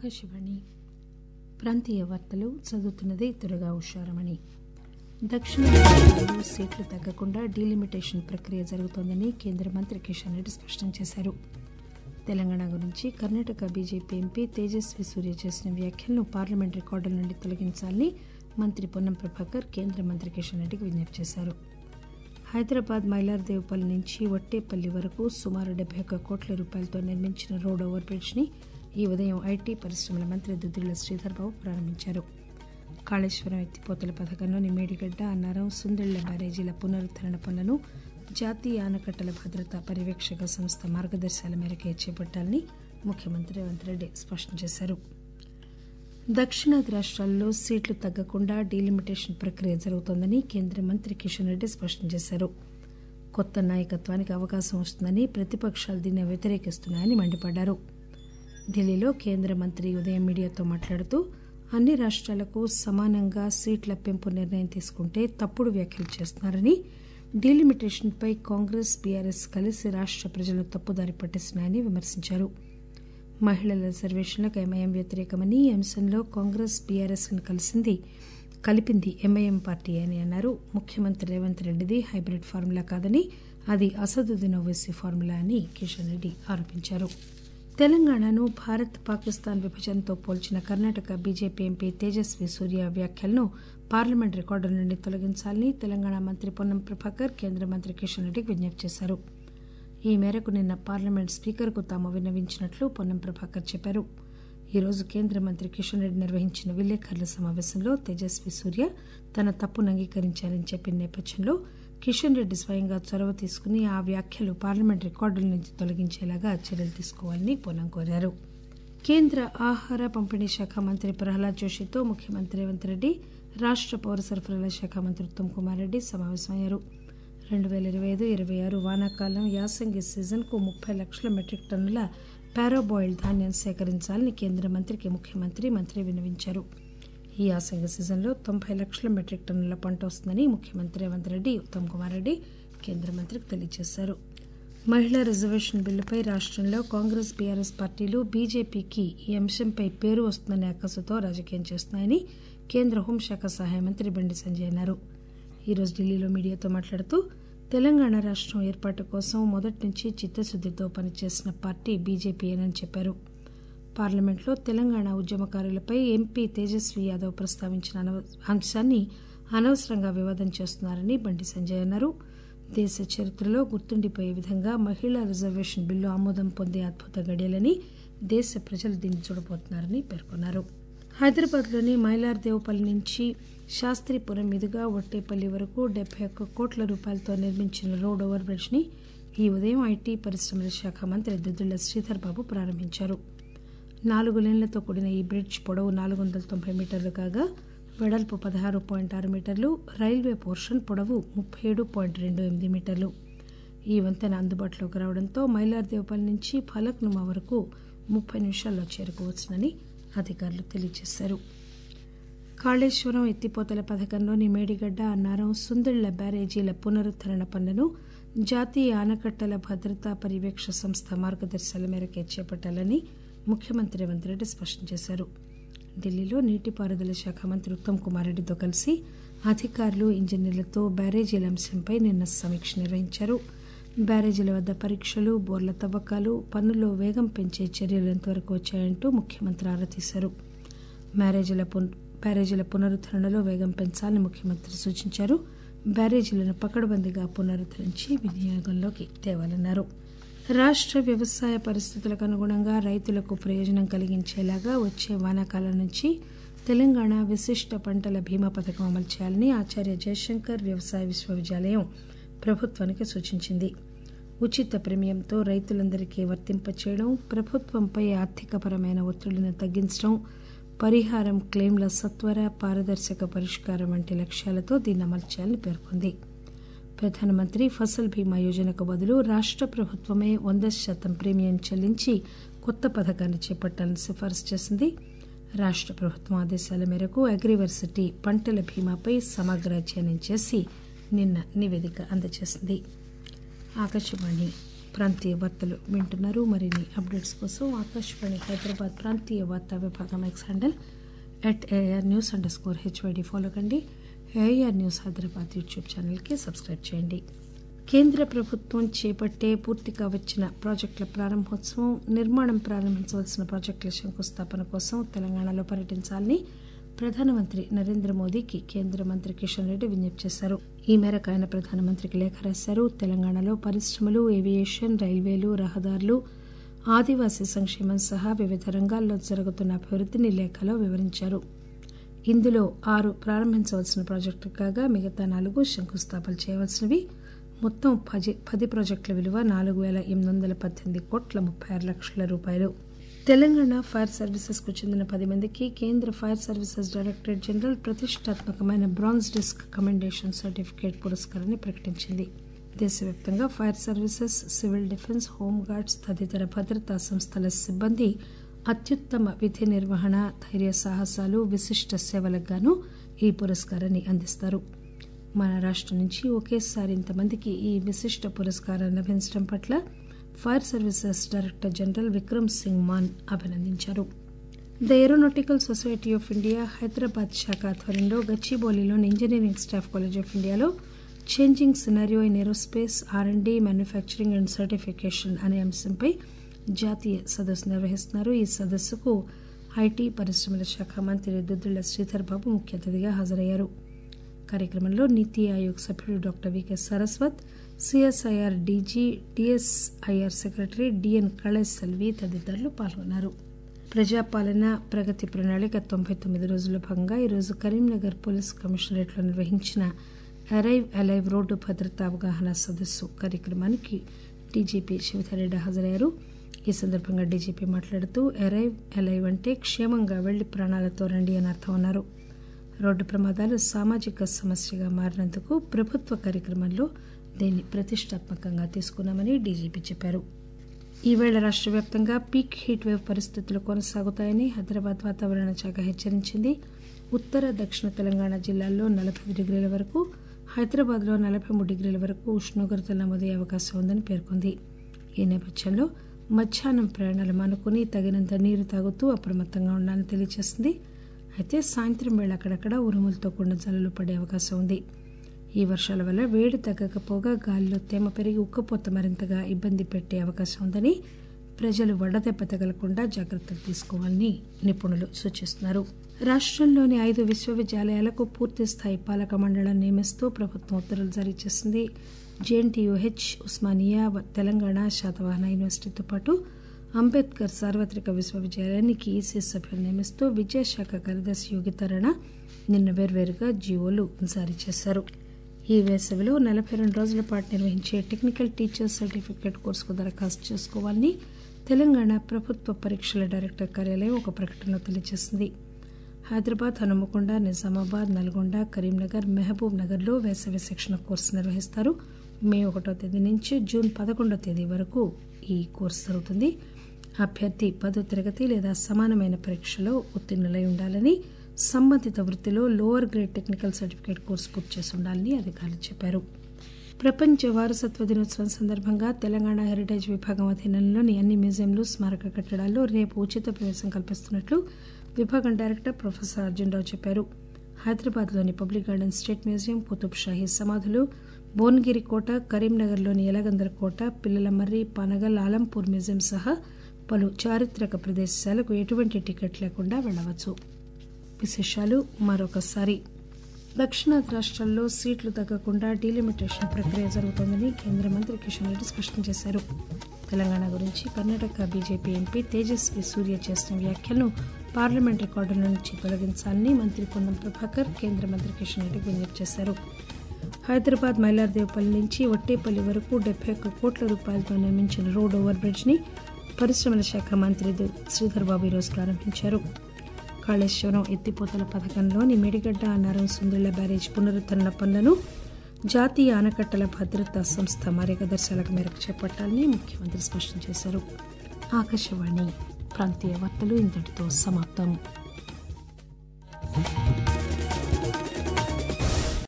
ఆకాశవాణి ప్రాంతీయ వార్తలు చదువుతున్నది దుర్గా ఉషారమణి దక్షిణ తెలంగాణలో సీట్లు తగ్గకుండా డీలిమిటేషన్ ప్రక్రియ జరుగుతోందని కేంద్ర మంత్రి కిషన్ రెడ్డి స్పష్టం చేశారు తెలంగాణ గురించి కర్ణాటక బీజేపీ ఎంపీ తేజస్వి సూర్య చేసిన వ్యాఖ్యలను పార్లమెంట్ రికార్డుల నుండి తొలగించాలని మంత్రి పొన్నం ప్రభాకర్ కేంద్ర మంత్రి కిషన్ రెడ్డికి విజ్ఞప్తి చేశారు హైదరాబాద్ మైలార్దేవ్పల్లి నుంచి వట్టేపల్లి వరకు సుమారు డెబ్బై ఒక్క కోట్ల రూపాయలతో నిర్మించిన రోడ్ ఓవర్ బ్రిడ్జ్ ని ఈ ఉదయం ఐటీ పరిశ్రమల మంత్రి దుద్దిళ్ల శ్రీధర్బాబు ప్రారంభించారు కాళేశ్వరం ఎత్తిపోతల పథకంలోని మేడిగడ్డ అన్నారం సుందిళ్ల బ్యారేజీల పునరుద్దరణ పనులను జాతీయ ఆనకట్టల భద్రతా పర్యవేక్షక సంస్థ మార్గదర్శకాల మేరకే చేపట్టాలని ముఖ్యమంత్రి రేవంత్ రెడ్డి స్పష్టం చేశారు దక్షిణాది రాష్ట్రాల్లో సీట్లు తగ్గకుండా డీలిమిటేషన్ ప్రక్రియ జరుగుతోందని కేంద్ర మంత్రి కిషన్ రెడ్డి స్పష్టం చేశారు కొత్త నాయకత్వానికి అవకాశం వస్తుందని ప్రతిపక్షాలు దీన్ని వ్యతిరేకిస్తున్నాయని మండిపడ్డారు ఢిల్లీలో కేంద్ర మంత్రి ఉదయం మీడియాతో మాట్లాడుతూ అన్ని రాష్ట్రాలకు సమానంగా సీట్ల పెంపు నిర్ణయం తీసుకుంటే తప్పుడు వ్యాఖ్యలు చేస్తున్నారని డీలిమిటేషన్పై కాంగ్రెస్ బీఆర్ఎస్ కలిసి రాష్ట్ర ప్రజలను తప్పుదారి పట్టిస్తున్నాయని విమర్శించారు మహిళల రిజర్వేషన్లకు ఎంఐఎం వ్యతిరేకమని ఈ అంశంలో కాంగ్రెస్ బీఆర్ఎస్ కలిసింది కలిపింది ఎంఐఎం పార్టీ అని అన్నారు ముఖ్యమంత్రి రేవంత్ రెడ్డిది హైబ్రిడ్ ఫార్ములా కాదని అది అసదుద్దీన్ ఓవైసీ ఫార్ములా అని కిషన్ రెడ్డి ఆరోపించారు తెలంగాణను భారత్ పాకిస్తాన్ విభజనతో పోల్చిన కర్ణాటక బీజేపీ ఎంపీ తేజస్వి సూర్య వ్యాఖ్యలను పార్లమెంట్ రికార్డుల నుండి తొలగించాలని తెలంగాణ మంత్రి పొన్నం ప్రభాకర్ కేంద్ర మంత్రి కిషన్ రెడ్డికి విజ్ఞప్తి చేశారు ఈ మేరకు నిన్న పార్లమెంట్ స్పీకర్కు తాము విన్నవించినట్లు పొన్నం ప్రభాకర్ చెప్పారు ఈరోజు కేంద్ర మంత్రి కిషన్ రెడ్డి నిర్వహించిన విలేకరుల సమావేశంలో తేజస్వి సూర్య తన తప్పును అంగీకరించారని చెప్పిన నేపథ్యంలో కిషన్ రెడ్డి స్వయంగా చొరవ తీసుకుని ఆ వ్యాఖ్యలు పార్లమెంట్ రికార్డుల నుంచి తొలగించేలాగా చర్యలు తీసుకోవాలని పొన్నం కోరారు కేంద్ర ఆహార పంపిణీ శాఖ మంత్రి ప్రహ్లాద్ జోషితో ముఖ్యమంత్రి రేవంత్ రెడ్డి రాష్ట పౌర సరఫరాల శాఖ మంత్రి ఉత్తమ్ కుమార్ రెడ్డి సమావేశమయ్యారు రెండు పేల ఇరవై ఐదు ఇరవై ఆరు వానాకాలం యాసంగి సీజన్కు ముప్పై లక్షల మెట్రిక్ టన్నుల పారాబాయిల్డ్ ధాన్యం సేకరించాలని కేంద్ర మంత్రికి ముఖ్యమంత్రి మంత్రి విన్నవించారు ఈ యాసంగి సీజన్లో తొంభై లక్షల మెట్రిక్ టన్నుల పంట వస్తుందని ముఖ్యమంత్రి రేవంత్ రెడ్డి ఉత్తమ్ కుమార్ రెడ్డి కేంద్ర మంత్రికి తెలియజేశారు మహిళా రిజర్వేషన్ బిల్లుపై రాష్టంలో కాంగ్రెస్ బీఆర్ఎస్ పార్టీలు బీజేపీకి ఈ అంశంపై పేరు వస్తుందనే అక్కసుతో రాజకీయం చేస్తున్నాయని కేంద్ర హోంశాఖ సహాయ మంత్రి బండి సంజయ్ అన్నారు ఈరోజు ఢిల్లీలో మీడియాతో మాట్లాడుతూ తెలంగాణ రాష్టం ఏర్పాటు కోసం మొదటి నుంచి చిత్తశుద్దితో పనిచేసిన పార్టీ బీజేపీయేనని చెప్పారు పార్లమెంట్లో తెలంగాణ ఉద్యమకారులపై ఎంపీ తేజస్వి యాదవ్ ప్రస్తావించిన అంశాన్ని అనవసరంగా వివాదం చేస్తున్నారని బండి సంజయ్ అన్నారు దేశ చరిత్రలో గుర్తుండిపోయే విధంగా మహిళా రిజర్వేషన్ బిల్లు ఆమోదం పొందే అద్భుత గడియలని దేశ ప్రజలు దీన్ని చూడబోతున్నారని పేర్కొన్నారు హైదరాబాద్లోని మైలార్దేవ్పల్లి నుంచి శాస్త్రీపురం మీదుగా ఒట్టేపల్లి వరకు డెబ్బై ఒక్క కోట్ల రూపాయలతో నిర్మించిన రోడ్ ఓవర్ బ్రిడ్జ్ ని ఈ ఉదయం ఐటీ పరిశ్రమల శాఖ మంత్రి దుద్దుళ్ల శ్రీధర్ బాబు ప్రారంభించారు నాలుగు లేన్లతో కూడిన ఈ బ్రిడ్జ్ పొడవు నాలుగు వందల తొంభై మీటర్లు కాగా వెడల్పు పదహారు పాయింట్ ఆరు మీటర్లు రైల్వే పోర్షన్ పొడవు ముప్పై ఏడు పాయింట్ రెండు ఎనిమిది మీటర్లు ఈ వంతెన అందుబాటులోకి రావడంతో మైలార్దేవ్పల్లి నుంచి ఫలక్నుమా వరకు ముప్పై నిమిషాల్లో చేరుకోవచ్చునని అధికారులు తెలియజేశారు కాళేశ్వరం ఎత్తిపోతల పథకంలోని మేడిగడ్డ అన్నారం సుందిళ్ల బ్యారేజీల పునరుద్దరణ పనులను జాతీయ ఆనకట్టల భద్రతా పర్యవేక్ష సంస్థ మార్గదర్శకాల మేరకే చేపట్టాలని ముఖ్యమంత్రి రేవంత్ రెడ్డి స్పష్టం చేశారు ఢిల్లీలో నీటిపారుదల శాఖ మంత్రి ఉత్తమ్ కుమార్ రెడ్డితో కలిసి అధికారులు ఇంజనీర్లతో బ్యారేజీల అంశంపై నిన్న సమీక్ష నిర్వహించారు బ్యారేజీల వద్ద పరీక్షలు బోర్ల తవ్వకాలు పనుల్లో వేగం పెంచే చర్యలు ఎంతవరకు వచ్చాయంటూ ముఖ్యమంత్రి ఆరా తీశారు బ్యారేజీల బ్యారేజీల పునరుద్దరణలో వేగం పెంచాలని ముఖ్యమంత్రి సూచించారు బ్యారేజీలను పకడ్బందీగా పునరుద్దరించి వినియోగంలోకి తేవాలన్నారు రాష్ట్ర వ్యవసాయ పరిస్థితులకు అనుగుణంగా రైతులకు ప్రయోజనం కలిగించేలాగా వచ్చే వానాకాలం నుంచి తెలంగాణ విశిష్ట పంటల బీమా పథకం అమలు చేయాలని ఆచార్య జయశంకర్ వ్యవసాయ విశ్వవిద్యాలయం ప్రభుత్వానికి సూచించింది ఉచిత ప్రీమియంతో రైతులందరికీ వర్తింపచేయడం ప్రభుత్వంపై ఆర్థికపరమైన ఒత్తిడిని తగ్గించడం పరిహారం క్లెయిమ్ల సత్వర పారదర్శక పరిష్కారం వంటి లక్ష్యాలతో దీన్ని అమలు చేయాలని పేర్కొంది ప్రధానమంత్రి ఫసల్ బీమా యోజనకు బదులు రాష్ట ప్రభుత్వమే వంద శాతం ప్రీమియం చెల్లించి కొత్త పథకాన్ని చేపట్టాలని సిఫారసు చేసింది రాష్ట ప్రభుత్వం ఆదేశాల మేరకు అగ్రివర్సిటీ పంటల బీమాపై సమగ్ర అధ్యయనం చేసి నిన్న నివేదిక అందజేసింది ఆకాశవాణి ప్రాంతీయ వార్తలు వింటున్నారు మరిన్ని అప్డేట్స్ కోసం ఆకాశవాణి హైదరాబాద్ ప్రాంతీయ వార్తా విభాగం X handle at AR news underscore HYD follow కండి ఏఆర్ న్యూస్ హైదరాబాద్ యూట్యూబ్ ఛానల్కి సబ్స్క్రైబ్ చేయండి కేంద్ర ప్రభుత్వం చేపట్టే పూర్తిగా వచ్చిన ప్రాజెక్టుల ప్రారంభోత్సవం నిర్మాణం ప్రారంభించవలసిన ప్రాజెక్టుల శంకుస్థాపన కోసం తెలంగాణలో పర్యటించాలని ప్రధానమంత్రి నరేంద్ర మోదీకి కేంద్ర మంత్రి కిషన్ రెడ్డి విజ్ఞప్తి చేశారు ఈ మేరకు ఆయన ప్రధానమంత్రికి లేఖ రాశారు తెలంగాణలో పరిశ్రమలు ఏవియేషన్ రైల్వేలు రహదారులు ఆదివాసీ సంక్షేమం సహా వివిధ రంగాల్లో జరుగుతున్న అభివృద్ధిని లేఖలో వివరించారు ఇందులో ఆరు ప్రారంభించవలసిన ప్రాజెక్టులు కాగా మిగతా నాలుగు శంకుస్థాపన చేయవలసినవి మొత్తం పది పది ప్రాజెక్టుల విలువ నాలుగు వేల ఎనిమిది వందల పద్దెనిమిది కోట్ల ముప్పై ఆరు లక్షల రూపాయలు తెలంగాణ ఫైర్ సర్వీసెస్ కు చెందిన పది మందికి కేంద్ర ఫైర్ సర్వీసెస్ డైరెక్టరేట్ జనరల్ ప్రతిష్టాత్మకమైన బ్రాంజ్ డిస్క్ కమెండేషన్ సర్టిఫికేట్ పురస్కారాన్ని ప్రకటించింది దేశవ్యాప్తంగా fire services civil defence home guards తదితర భద్రతా సంస్థల సిబ్బంది అత్యుత్తమ విధి నిర్వహణ ధైర్య సాహసాలు విశిష్ట సేవలకు గాను ఈ పురస్కారాన్ని అందిస్తారు మన రాష్టం నుంచి ఒకేసారి ఇంతమందికి ఈ విశిష్ట పురస్కారం లభించడం పట్ల fire services director general Vikram Singh Mann అభినందించారు the aeronautical society of India Hyderabad శాఖ ఆధ్వర్యంలో గచ్చిబౌలిలోని ఇంజనీరింగ్ స్టాఫ్ కాలేజ్ ఆఫ్ ఇండియాలో changing scenario in aerospace R and D manufacturing and certification అనే అంశంపై జాతీయ సదస్సు నిర్వహిస్తున్నారు ఈ సదస్సుకు ఐటీ పరిశ్రమల శాఖ మంత్రి దుద్దిళ్ల శ్రీధర్ బాబు ముఖ్య అతిథిగా హాజరయ్యారు కార్యక్రమంలో నీతి ఆయోగ్ సభ్యుడు doctor VK Saraswat CSIR DG DSIR secretary DN Kalaiselvi తదితరులు పాల్గొన్నారు ప్రజాపాలన ప్రగతి ప్రణాళిక తొంభై తొమ్మిది రోజుల భాగంగా ఈరోజు కరీంనగర్ పోలీస్ కమిషనరేట్లో నిర్వహించిన అరైవ్ అలైవ్ రోడ్డు భద్రతా అవగాహన సదస్సు కార్యక్రమానికి డీజీపీ శివధరెడ్డి హాజరయ్యారు ఈ సందర్భంగా డీజీపీ మాట్లాడుతూ అరైవ్ అలైవ్ అంటే క్షేమంగా వెళ్లి ప్రాణాలతో రండి అని అర్థం అన్నారు రోడ్డు ప్రమాదాలు సామాజిక సమస్యగా మారినందుకు ప్రభుత్వ కార్యక్రమంలో దీన్ని ప్రతిష్టాత్మకంగా తీసుకున్నామని డీజీపీ చెప్పారు ఈవేళ రాష్ట్ర వ్యాప్తంగా పీక్ హీట్ వేవ్ పరిస్థితులు కొనసాగుతాయని హైదరాబాద్ వాతావరణ శాఖ హెచ్చరించింది ఉత్తర దక్షిణ తెలంగాణ జిల్లాల్లో నలభై డిగ్రీల వరకు హైదరాబాద్లో నలభై మూడు డిగ్రీల వరకు ఉష్ణోగ్రతలు నమోదయ్యే అవకాశం ఉందని పేర్కొంది ఈ నేపథ్యంలో మధ్యాహ్నం ప్రయాణాలు మానుకుని తగినంత నీరు తాగుతూ అప్రమత్తంగా ఉండాలని తెలియజేసింది అయితే సాయంత్రం వేళ అక్కడక్కడ ఉరుములతో కూడిన జల్లులు పడే అవకాశం ఉంది ఈ వర్షాల వల్ల వేడి తగ్గకపోగా గాలిలో తేమ పెరిగి ఉక్కపోత మరింతగా ఇబ్బంది పెట్టే అవకాశం ఉందని ప్రజలు వడదెబ్బ తగలకుండా జాగ్రత్తలు తీసుకోవాలని నిపుణులు సూచిస్తున్నారు రాష్టంలోని ఐదు విశ్వవిద్యాలయాలకు పూర్తి స్థాయి పాలక మండళం నియమిస్తూ ప్రభుత్వం ఉత్తర్వులు జారీ చేసింది జేఎన్టీయూహెచ్ ఉస్మానియా తెలంగాణ శాతవాహన యూనివర్సిటీతో పాటు అంబేద్కర్ సార్వత్రిక విశ్వవిద్యాలయానికి ఈసీ సభ్యులు నియమిస్తూ విద్యాశాఖ కార్యదర్శి యోగితారాణ నిన్న వేర్వేరుగా జీవోలు జారీ చేశారు ఈ వేసవిలో నలభై రెండు రోజుల పాటు నిర్వహించే టెక్నికల్ టీచర్ సర్టిఫికేట్ కోర్సుకు దరఖాస్తు చేసుకోవాలని తెలంగాణ ప్రభుత్వ పరీక్షల డైరెక్టర్ కార్యాలయం ఒక ప్రకటనలో తెలియజేసింది హైదరాబాద్ హనుమకొండ నిజామాబాద్ నల్గొండ కరీంనగర్ మహబూబ్ నగర్లో వేసవి శిక్షణ కోర్సు నిర్వహిస్తారు మే ఒకటో తేదీ నుంచి జూన్ పదకొండో తేదీ వరకు ఈ కోర్సు జరుగుతుంది అభ్యర్థి పదో తరగతి లేదా సమానమైన పరీక్షలో ఉత్తీర్ణులై ఉండాలని సంబంధిత వృత్తిలో lower grade technical certificate course పూర్తి చేసి ఉండాలని అధికారులు చెప్పారు ప్రపంచ వారసత్వ దినోత్సవం సందర్భంగా తెలంగాణ హెరిటేజ్ విభాగం అధీనంలోని అన్ని మ్యూజియంలు స్మారక కట్టడాల్లో రేపు ఉచిత ప్రవేశం కల్పిస్తున్నట్లు విభాగం డైరెక్టర్ ప్రొఫెసర్ అర్జునరావు చెప్పారు హైదరాబాద్లోని public garden state museum Qutub Shahi సమాధులు భువనగిరి కోట కరీంనగర్లోని ఎలగందర్ కోట పిల్లల మర్రి పనగల్ ఆలంపూర్ మ్యూజియం సహా పలు చారిత్రక ప్రదేశాలకు ఎటువంటి టికెట్ లేకుండా వెళ్లవచ్చు విశేషాలు మరొకసారి దక్షిణాది రాష్ట్రాల్లో సీట్లు తగ్గకుండా డీలిమిటేషన్ ప్రక్రియ జరుగుతోందని కేంద్ర మంత్రి కిషన్ రెడ్డి స్పష్టం చేశారు తెలంగాణ గురించి కర్ణాటక బీజేపీ ఎంపీ తేజస్వి సూర్య చేసిన వ్యాఖ్యలను పార్లమెంట్ రికార్డుల నుంచి తొలగించాలని మంత్రి పొన్నం ప్రభాకర్ కేంద్ర మంత్రి కిషన్ రెడ్డికి విజ్ఞప్తి చేశారు హైదరాబాద్ మైలార్దేవపల్లి నుంచి ఒట్టేపల్లి వరకు డెబ్బై ఒక్క కోట్ల రూపాయలతో నిర్మించిన రోడ్ ఓవర్ బ్రిడ్జ్ ని పరిశ్రమల శాఖ మంత్రి శ్రీధర్ బాబు ఈరోజు ప్రారంభించారు కాళేశ్వరం ఎత్తిపోతల పథకంలోని మేడిగడ్డ అన్నారం సుందిళ్ల బ్యారేజ్ పునరుద్దరణ పనులను జాతీయ ఆనకట్టల భద్రతా సంస్థ మార్గదర్శకాల మేరకు చేపట్టాలని ముఖ్యమంత్రి స్పష్టం చేశారు ఆకాశవాణి ప్రాంతీయ వార్తలు ఇంతటితో సమాప్తం